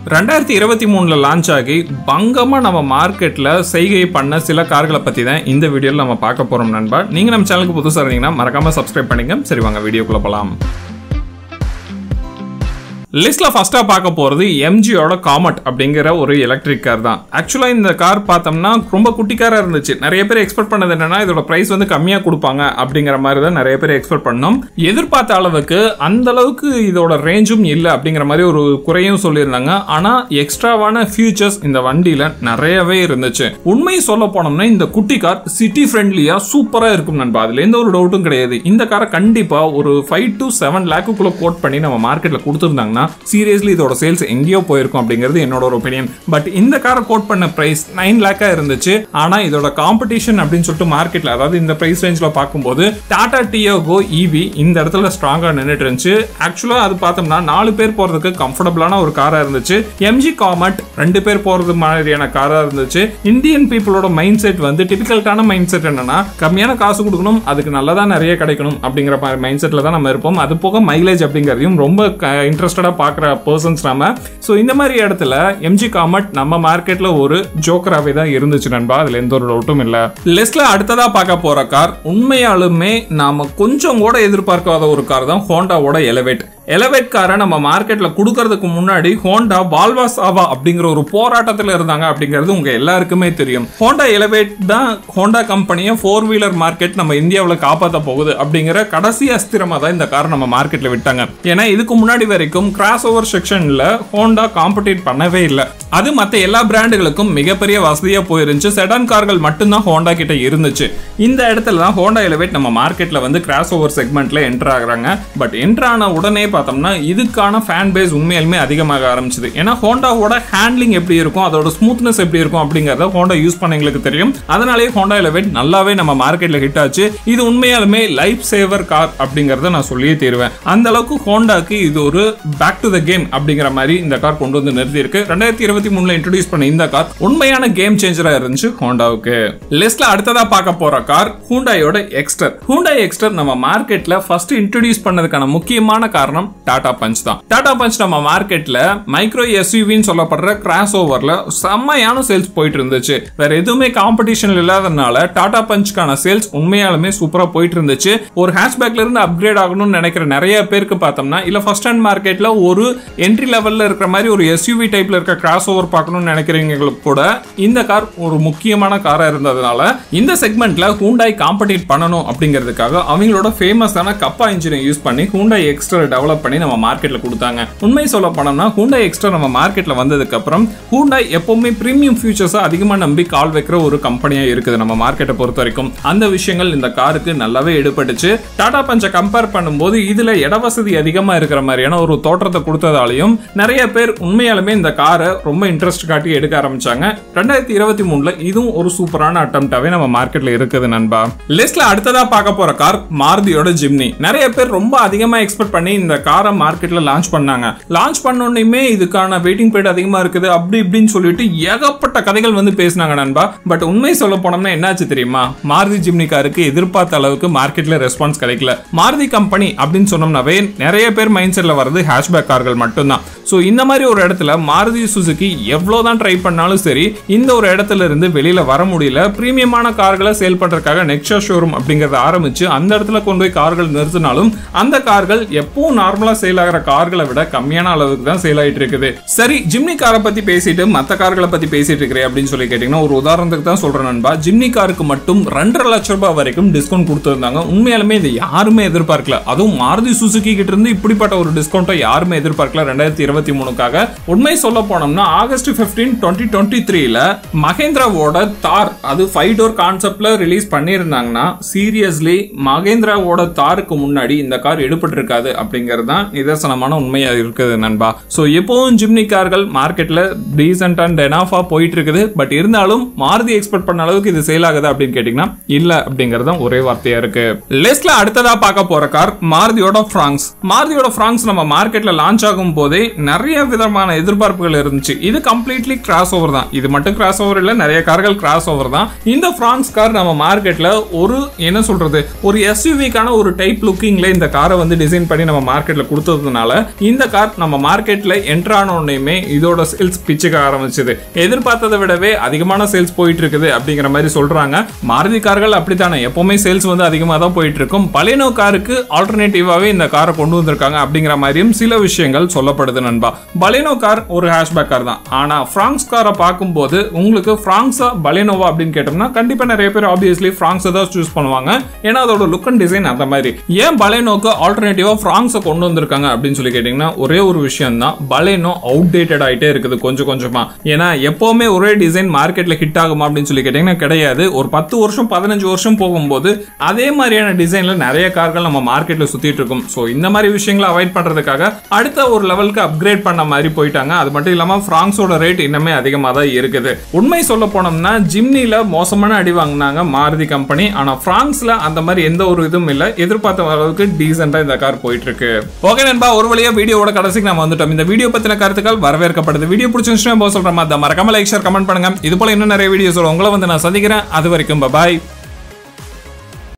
ரெண்டாயிரத்தி இருபத்தி மூணுல லான்ச் ஆகி பங்கமா நம்ம மார்க்கெட்ல செய்கை பண்ண சில கார்களை பத்தி தான் இந்த வீடியோல நம்ம பார்க்க போறோம் நண்பா நீங்க நம்ம சேனலுக்கு புதுசா இருந்தீங்கன்னா மறக்காம சப்ஸ்கிரைப் பண்ணுங்க சரி வாங்க வீடியோக்குள்ள போலாம் லிஸ்ட்ல ஃபர்ஸ்டா பார்க்க போறது எம்ஜியோட காமட் அப்படிங்கிற ஒரு எலக்ட்ரிக் கார் தான் ஆக்சுவலா இந்த கார் பார்த்தோம்னா ரொம்ப குட்டி காரா இருந்துச்சு நிறைய பேர் எக்ஸ்பெக்ட் பண்ணது என்னன்னா இதோட பிரைஸ் வந்து கம்மியா கொடுப்பாங்க அப்படிங்கிற மாதிரி தான் நிறைய பேர் எக்ஸ்பெக்ட் பண்ணோம் எதிர்பார்த்த அளவுக்கு அந்த அளவுக்கு இதோட ரேஞ்சும் இல்லை அப்படிங்கிற மாதிரி ஒரு குறையும் சொல்லியிருந்தாங்க ஆனா எக்ஸ்ட்ராவான ஃபியூச்சர்ஸ் இந்த வண்டியில நிறையவே இருந்துச்சு உண்மை சொல்ல போனோம்னா இந்த குட்டி கார் சிட்டி ஃப்ரெண்ட்லியா சூப்பரா இருக்கும் நண்பா அதுல எந்த ஒரு டவுட்டும் கிடையாது இந்த காரை கண்டிப்பா ஒரு ஃபைவ் டு செவன் லேக்குக்குள்ள கோட் பண்ணி நம்ம மார்க்கெட்ல கொடுத்துருந்தாங்கன்னா சீரியஸ்லி இதோட சேல்ஸ் எங்கேயோ போயிருக்கும் அப்படிங்கிறது என்னோட ஒரு ஒப்பீனியன் பட் இந்த காரை கோட் பண்ண பிரைஸ் நைன் லேக்கா இருந்துச்சு ஆனா இதோட காம்படிஷன் அப்படின்னு சொல்லிட்டு மார்க்கெட்ல அதாவது இந்த பிரைஸ் ரேஞ்ச்ல பார்க்கும்போது டாடா டியோகோ இவி இந்த இடத்துல ஸ்ட்ராங்கா நின்றுட்டு இருந்துச்சு ஆக்சுவலா அது பார்த்தோம்னா நாலு பேர் போறதுக்கு கம்ஃபர்டபுளான ஒரு காரா இருந்துச்சு எம்ஜி காமட் ரெண்டு பேர் போறது மாதிரியான காரா இருந்துச்சு இந்தியன் பீப்புளோட மைண்ட் செட் வந்து டிபிக்கல்ட்டான மைண்ட் செட் என்னன்னா கம்மியான காசு கொடுக்கணும் அதுக்கு நல்லதா நிறைய கிடைக்கணும் அப்படிங்கிற மாதிரி மைண்ட் செட்ல தான் நம்ம இருப்போம் அது போக மைலேஜ் அப்படிங்கிறதையும் ரொம்ப இன்ட்ரெஸ்டடா பார்க்குற பர்சன்ஸ் நம்ம ஸோ இந்த மாதிரி இடத்துல எம்ஜி காமட் நம்ம மார்க்கெட்ல ஒரு ஜோக்கராகவே தான் இருந்துச்சு நண்பா அதுல எந்த ஒரு டவுட்டும் இல்லை லிஸ்ட்ல அடுத்ததா பார்க்க போற கார் உண்மையாலுமே நாம கொஞ்சம் கூட எதிர்பார்க்காத ஒரு கார் தான் ஹோண்டாவோட எலவேட் எலவேட் காரை நம்ம மார்க்கெட்ல கொடுக்கறதுக்கு முன்னாடி ஹோண்டா வால்வா சாவா அப்படிங்கிற ஒரு போராட்டத்தில் இருந்தாங்க அப்படிங்கிறது உங்க எல்லாருக்குமே தெரியும் ஹோண்டா எலவேட் தான் ஹோண்டா கம்பெனியை ஃபோர் வீலர் மார்க்கெட் நம்ம இந்தியாவில் காப்பாற்ற போகுது அப்படிங்கிற கடைசி அஸ்திரமா தான் இந்த கார் நம்ம மார்க்கெட்ல விட்டாங்க ஏன்னா இதுக்கு முன்னாடி வரைக்கும் கிராஸ் ஓவர் செக்ஷன்ல ஹோண்டா காம்படிட் பண்ணவே இல்லை அது மற்ற எல்லா பிராண்டுகளுக்கும் மிகப்பெரிய வசதியா போயிருந்துச்சு செடான் கார்கள் மட்டும்தான் ஹோண்டா கிட்ட இருந்துச்சு இந்த இடத்துல தான் ஹோண்டா எலவேட் நம்ம மார்க்கெட்ல வந்து கிராஸ் ஓவர் செக்மெண்ட்ல என்டர் ஆகுறாங்க பட் என்டர் ஆன உடனே பார்த்தோம்னா இதுக்கான ஃபேன் பேஸ் உண்மையாலுமே அதிகமாக ஆரம்பிச்சது ஏன்னா ஹோண்டாவோட ஹேண்ட்லிங் எப்படி இருக்கும் அதோட ஸ்மூத்னஸ் எப்படி இருக்கும் அப்படிங்கறத ஹோண்டா யூஸ் பண்ணவங்களுக்கு தெரியும் அதனாலேயே ஹோண்டா எலவேட் நல்லாவே நம்ம மார்க்கெட்ல ஹிட் ஆச்சு இது உண்மையாலுமே லைஃப் சேவர் கார் அப்படிங்கறத நான் சொல்லியே தருவேன் அந்த அளவுக்கு ஹோண்டாக்கு இது ஒரு பேக் டு த கேம் அப்படிங்கிற மாதிரி இந்த கார் கொண்டு வந்து நிறுத்தி இருக்கு ரெண்டாயிரத்தி இருபத்தி மூணுல இன்ட்ரோடியூஸ் பண்ண இந்த கார் உண்மையான கேம் சேஞ்சரா இருந்துச்சு ஹோண்டாவுக்கு லிஸ்ட்ல அடுத்ததா பார்க்க போற கார் ஹூண்டாயோட எக்ஸ்டர் ஹூண்டாய் எக்ஸ்டர் நம்ம மார்க்கெட்ல ஃபர்ஸ்ட் இன்ட்ரோடியூஸ் பண்ணதுக்கான முக்கியமான காரணம் டாடா பஞ்ச் தான் டாடா பஞ்ச் நம்ம மார்க்கெட்ல மைக்ரோ எஸ்யூவின்னு சொல்லப்படுற கிராஸ் ஓவர்ல செம்மையான சேல்ஸ் போயிட்டு இருந்துச்சு வேற எதுவுமே காம்படிஷன் இல்லாதனால டாடா பஞ்ச்க்கான சேல்ஸ் உண்மையாலுமே சூப்பரா போயிட்டு இருந்துச்சு ஒரு ஹேஷ்பேக்ல இருந்து அப்கிரேட் ஆகணும்னு நினைக்கிற நிறைய பேருக்கு பார்த்தோம்னா இல்ல ஃபர்ஸ்ட் ஹேண்ட் மார்க்கெட்ல ஒரு என்ட்ரி லெவல்ல இருக்கிற மாதிரி ஒரு எஸ்யூவி டைப்ல இருக்க கிராஸ் ஓவர் பார்க்கணும்னு நினைக்கிறவங்களுக்கு கூட இந்த கார் ஒரு முக்கியமான காரா இருந்ததுனால இந்த செக்மெண்ட்ல ஹூண்டாய் காம்படிட் பண்ணணும் அப்படிங்கிறதுக்காக அவங்களோட ஃபேமஸான கப்பா இன்ஜினை யூஸ் பண்ணி ஹூண்டாய் எக்ஸ்ட்ரா டெவலப் பண்ணி நம்ம மார்க்கெட்ல கொடுத்தாங்க உண்மை சொல்ல போனோம்னா ஹூண்டாய் எக்ஸ்ட்ரா நம்ம மார்க்கெட்ல வந்ததுக்கு அப்புறம் ஹூண்டாய் எப்பவுமே பிரீமியம் ஃபியூச்சர்ஸை அதிகமா நம்பி கால் வைக்கிற ஒரு கம்பெனியா இருக்குது நம்ம மார்க்கெட்டை பொறுத்த வரைக்கும் அந்த விஷயங்கள் இந்த காருக்கு நல்லாவே எடுபட்டுச்சு டாடா பஞ்சை கம்பேர் பண்ணும்போது இதுல இடவசதி அதிகமா இருக்கிற மாதிரியான ஒரு தோற்றத்தை கொடுத்ததாலையும் நிறைய பேர் உண்மையாலுமே இந்த காரை ரொம்ப இன்ட்ரெஸ்ட் காட்டி எடுக்க ஆரம்பிச்சாங்க ரெண்டாயிரத்தி இருபத்தி மூணுல இதுவும் ஒரு சூப்பரான அட்டம்ப்டாவே நம்ம மார்க்கெட்ல இருக்குது நண்பா லிஸ்ட்ல அடுத்ததா பார்க்க போற கார் மாருதியோட ஜிம்னி நிறைய பேர் ரொம்ப அதிகமா எக்ஸ்பெக்ட் பண்ணி இந்த காரை மார்க்கெட்ல லான்ச் பண்ணாங்க லான்ச் பண்ணோன்னுமே இதுக்கான வெயிட்டிங் பீரியட் அதிகமா இருக்குது அப்படி இப்படின்னு சொல்லிட்டு ஏகப்பட்ட கதைகள் வந்து பேசினாங்க நண்பா பட் உண்மை சொல்ல போனோம்னா என்னாச்சு தெரியுமா மாருதி ஜிம்னி காருக்கு எதிர்பார்த்த அளவுக்கு மார்க்கெட்ல ரெஸ்பான்ஸ் கிடைக்கல மாருதி கம்பெனி அப்படின்னு சொன்னோம்னாவே நிறைய பேர் மைண்ட் செட்ல வர்றது ஹேஷ்பேக் கார்கள் மட்டும்தான் ஸோ இந்த மாதிரி ஒரு இடத்துல மாருதி சுசுகி எவ்வளோதான் ட்ரை பண்ணாலும் சரி இந்த ஒரு இடத்துல இருந்து வெளியில வர முடியல பிரீமியமான கார்களை சேல் பண்றதுக்காக நெக்ஸா ஷோரூம் அப்படிங்கறத ஆரம்பிச்சு அந்த இடத்துல கொண்டு போய் கார்கள் நிறுத்தினாலும் அந்த கார்கள் எப்பவும் நார்மலா சேல் ஆகிற கார்களை விட கம்மியான அளவுக்கு தான் சேல் ஆயிட்டு இருக்குது சரி ஜிம்னி காரை பத்தி பேசிட்டு மத்த கார்களை பத்தி பேசிட்டு இருக்கிறேன் அப்படின்னு சொல்லி கேட்டீங்கன்னா ஒரு உதாரணத்துக்கு தான் சொல்றேன் நண்பா ஜிம்னி காருக்கு மட்டும் ரெண்டரை லட்சம் ரூபாய் வரைக்கும் டிஸ்கவுண்ட் கொடுத்துருந்தாங்க உண்மையாலுமே இதை யாருமே எதிர்பார்க்கல அதுவும் மாருதி சுசுகி கிட்ட இருந்து இப்படிப்பட்ட ஒரு டிஸ்கவுண்ட்டை யாருமே எதிர்பார்க்கல ரெண்டாயிரத்தி இருபத்தி மூணுக்காக உண்மை சொல்ல போனோம்னா ஆகஸ்ட் பிப்டீன் டுவெண்ட்டி டுவெண்ட்டி த்ரீல மகேந்திராவோட தார் அது ஃபைவ் டோர் கான்செப்ட்ல ரிலீஸ் பண்ணியிருந்தாங்கன்னா சீரியஸ்லி மகேந்திராவோட தாருக்கு முன்னாடி இந்த கார் எடுபட்டிருக்காது அப்படிங்கிறது தான் நிதர்சனமான உண்மையா இருக்குது நண்பா ஸோ எப்பவும் ஜிம்னி கார்கள் மார்க்கெட்ல டீசென்ட் அண்ட் எனாஃபா போயிட்டு இருக்குது பட் இருந்தாலும் மாருதி எக்ஸ்பெக்ட் பண்ண அளவுக்கு இது சேல் ஆகுது அப்படின்னு கேட்டீங்கன்னா இல்ல அப்படிங்கிறது தான் ஒரே வார்த்தையா இருக்கு லிஸ்ட்ல அடுத்ததா பார்க்க போற கார் மாருதியோட ஃப்ராங்ஸ் மாருதியோட ஃப்ராங்ஸ் நம்ம மார்க்கெட்ல லான்ச் ஆகும் போதே நிறைய விதமான எதிர்பார்ப்புகள் இருந்துச்சு இது கம்ப்ளீட்லி கிராஸ் ஓவர் தான் இது மட்டும் கிராஸ் ஓவர் இல்ல நிறைய கார்கள் கிராஸ் ஓவர் தான் இந்த ஃப்ராங்ஸ் கார் நம்ம மார்க்கெட்ல ஒரு என்ன சொல்றது ஒரு எஸ்யூவிக்கான ஒரு டைப் லுக்கிங்ல இந்த காரை வந்து டிசைன் பண்ணி நம்ம மார்க்கெட் மார்க்கெட்ல கொடுத்ததுனால இந்த கார் நம்ம மார்க்கெட்ல என்ட்ரு ஆன உடனேயுமே இதோட சேல்ஸ் பிச்சுக்க ஆரம்பிச்சது எதிர்பார்த்ததை விடவே அதிகமான சேல்ஸ் போயிட்டு இருக்குது அப்படிங்கிற மாதிரி சொல்றாங்க மாருதி கார்கள் அப்படித்தானே எப்பவுமே சேல்ஸ் வந்து அதிகமாக தான் போயிட்டு இருக்கும் பலேனோ காருக்கு ஆல்டர்னேட்டிவாவே இந்த காரை கொண்டு வந்திருக்காங்க அப்படிங்கிற மாதிரியும் சில விஷயங்கள் சொல்லப்படுது நண்பா பலேனோ கார் ஒரு ஹேஷ்பேக் கார் தான் ஆனா ஃப்ராங்ஸ் காரை பார்க்கும்போது உங்களுக்கு ஃப்ராங்ஸா பலேனோவா அப்படின்னு கேட்டோம்னா கண்டிப்பா நிறைய பேர் ஆப்வியஸ்லி ஃப்ராங்ஸை தான் சூஸ் பண்ணுவாங்க ஏன்னா அதோட லுக் அண்ட் டிசைன் அந்த மாதிரி ஏன் பலேனோக்கு ஆல்டர்னேட்டிவா ஃப்ராங்ஸை கொண்டு வந்திருக்காங்க அப்படின்னு சொல்லி கேட்டீங்கன்னா ஒரே ஒரு விஷயம் தான் பலேனோ அவுடேட்டட் ஆயிட்டே இருக்குது கொஞ்சம் கொஞ்சமா ஏன்னா எப்பவுமே ஒரே டிசைன் மார்க்கெட்ல ஹிட் ஆகுமா அப்படின்னு சொல்லி கேட்டீங்கன்னா கிடையாது ஒரு பத்து வருஷம் பதினஞ்சு வருஷம் போகும்போது அதே மாதிரியான டிசைன்ல நிறைய கார்கள் நம்ம மார்க்கெட்ல சுத்திட்டு இருக்கும் ஸோ இந்த மாதிரி விஷயங்களை அவாய்ட் பண்றதுக்காக அடுத்த ஒரு லெவலுக்கு அப்கிரேட் பண்ண மாதிரி போயிட்டாங்க அது மட்டும் இல்லாம ஃப்ராங்ஸோட ரேட் இன்னுமே அதிகமாக தான் இருக்குது உண்மை சொல்ல போனோம்னா ஜிம்னில மோசமான அடி வாங்கினாங்க மாருதி கம்பெனி ஆனா ஃப்ராங்ஸ்ல அந்த மாதிரி எந்த ஒரு இதுவும் இல்லை எதிர்பார்த்த அளவுக்கு டீசெண்டா இந்த கார் போயிட்டு இருக்கு ஓகே நண்பா ஒரு வழியா வீடியோவோட கடைசிக்கு நம்ம வந்துட்டோம் இந்த வீடியோ பத்தின கருத்துக்கள் வரவேற்கப்படுது வீடியோ பிடிச்சிருந்துச்சுன்னா போக சொல்ற மாதிரி மறக்காம லைக் ஷேர் கமெண்ட் பண்ணுங்க இது போல இன்னும் நிறைய வீடியோஸ் உங்களை வந்து நான் சந்திக்கிறேன் அது வரைக்கும் பாய்